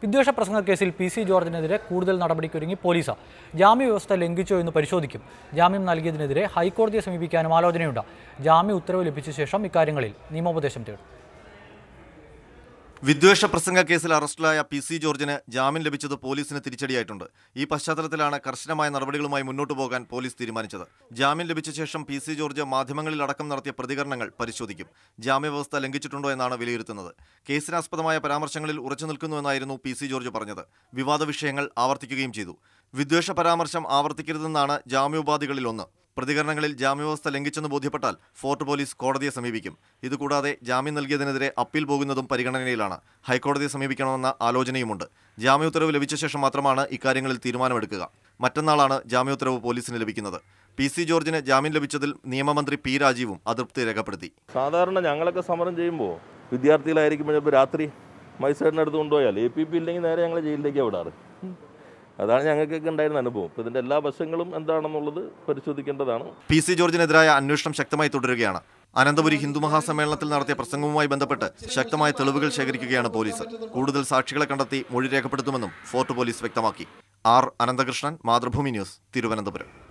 വിദ്വേഷ പ്രസംഗ കേസിൽ പി സി ജോർജിനെതിരെ കൂടുതൽ നടപടിക്കൊരുങ്ങി പോലീസ് ജാമ്യ വ്യവസ്ഥ ലംഘിച്ചോ എന്ന് പരിശോധിക്കും ജാമ്യം നൽകിയതിനെതിരെ ഹൈക്കോടതിയെ സമീപിക്കാനും ആലോചനയുണ്ട് ജാമ്യ ഉത്തരവ് ലഭിച്ച ശേഷം ഇക്കാര്യങ്ങളിൽ നിയമോപദേശം തേടും വിദ്വേഷ പ്രസംഗ കേസിൽ അറസ്റ്റിലായ പി സി ജോർജിന് ജാമ്യം ലഭിച്ചത് പോലീസിന് തിരിച്ചടിയായിട്ടുണ്ട് ഈ പശ്ചാത്തലത്തിലാണ് കർശനമായ നടപടികളുമായി മുന്നോട്ടു പോകാൻ പോലീസ് തീരുമാനിച്ചത് ജാമ്യം ലഭിച്ച ശേഷം പി സി ജോർജ് മാധ്യമങ്ങളിൽ അടക്കം നടത്തിയ പ്രതികരണങ്ങൾ പരിശോധിക്കും ജാമ്യവ്യവസ്ഥ ലംഘിച്ചിട്ടുണ്ടോ എന്നാണ് വിലയിരുത്തുന്നത് കേസിനാസ്പദമായ പരാമർശങ്ങളിൽ ഉറച്ചു നിൽക്കുന്നുവെന്നായിരുന്നു പി സി ജോർജ് പറഞ്ഞത് വിവാദ വിഷയങ്ങൾ ആവർത്തിക്കുകയും ചെയ്തു വിദ്വേഷ പരാമർശം ആവർത്തിക്കരുതെന്നാണ് ജാമ്യോപാധികളിൽ ഒന്ന് പ്രതികരണങ്ങളിൽ ജാമ്യവ്യവസ്ഥ ലംഘിച്ചെന്ന് ബോധ്യപ്പെട്ടാൽ ഫോർട്ട് പോലീസ് കോടതിയെ സമീപിക്കും ഇതുകൂടാതെ ജാമ്യം നൽകിയതിനെതിരെ അപ്പീൽ പോകുന്നതും പരിഗണനയിലാണ് ഹൈക്കോടതിയെ സമീപിക്കണമെന്ന ആലോചനയുമുണ്ട് ജാമ്യോത്തരവ് ലഭിച്ച ശേഷം മാത്രമാണ് ഇക്കാര്യങ്ങളിൽ തീരുമാനമെടുക്കുക മറ്റന്നാളാണ് ജാമ്യോത്തരവ് പോലീസിന് ലഭിക്കുന്നത് പി സി ജോർജിന് ജാമ്യം ലഭിച്ചതിൽ നിയമമന്ത്രി പി രാജീവും അതൃപ്തി രേഖപ്പെടുത്തി സാധാരണ ഞങ്ങളൊക്കെ സമരം ചെയ്യുമ്പോൾ വിദ്യാർത്ഥികളായിരിക്കുമ്പോൾ ചിലപ്പോൾ രാത്രി മജിസ്ട്രേറ്റിനടുത്ത് കൊണ്ടുപോയാൽ എ പി പി ഇല്ലെങ്കിൽ നേരെ ഞങ്ങൾ ജയിലിലേക്കാണ് വിടാറ് അതാണ് ഞങ്ങൾക്കൊക്കെ ഉണ്ടായിരുന്ന അനുഭവം ഇപ്പോൾ ഇതിൻ്റെ എല്ലാ വശങ്ങളും എന്താണെന്നുള്ളത് പരിശോധിക്കേണ്ടതാണ് പി സി ജോർജിനെതിരായ അന്വേഷണം ശക്തമായി തുടരുകയാണ് അനന്തപുരി ഹിന്ദു മഹാസമ്മേളനത്തിൽ നടത്തിയ പ്രസംഗവുമായി ബന്ധപ്പെട്ട് ശക്തമായ തെളിവുകൾ ശേഖരിക്കുകയാണ് പോലീസ് കൂടുതൽ സാക്ഷികളെ കണ്ടെത്തി മൊഴി രേഖപ്പെടുത്തുമെന്നും ഫോർട്ട് പോലീസ് വ്യക്തമാക്കി ആർ അനന്തകൃഷ്ണൻ മാതൃഭൂമി ന്യൂസ് തിരുവനന്തപുരം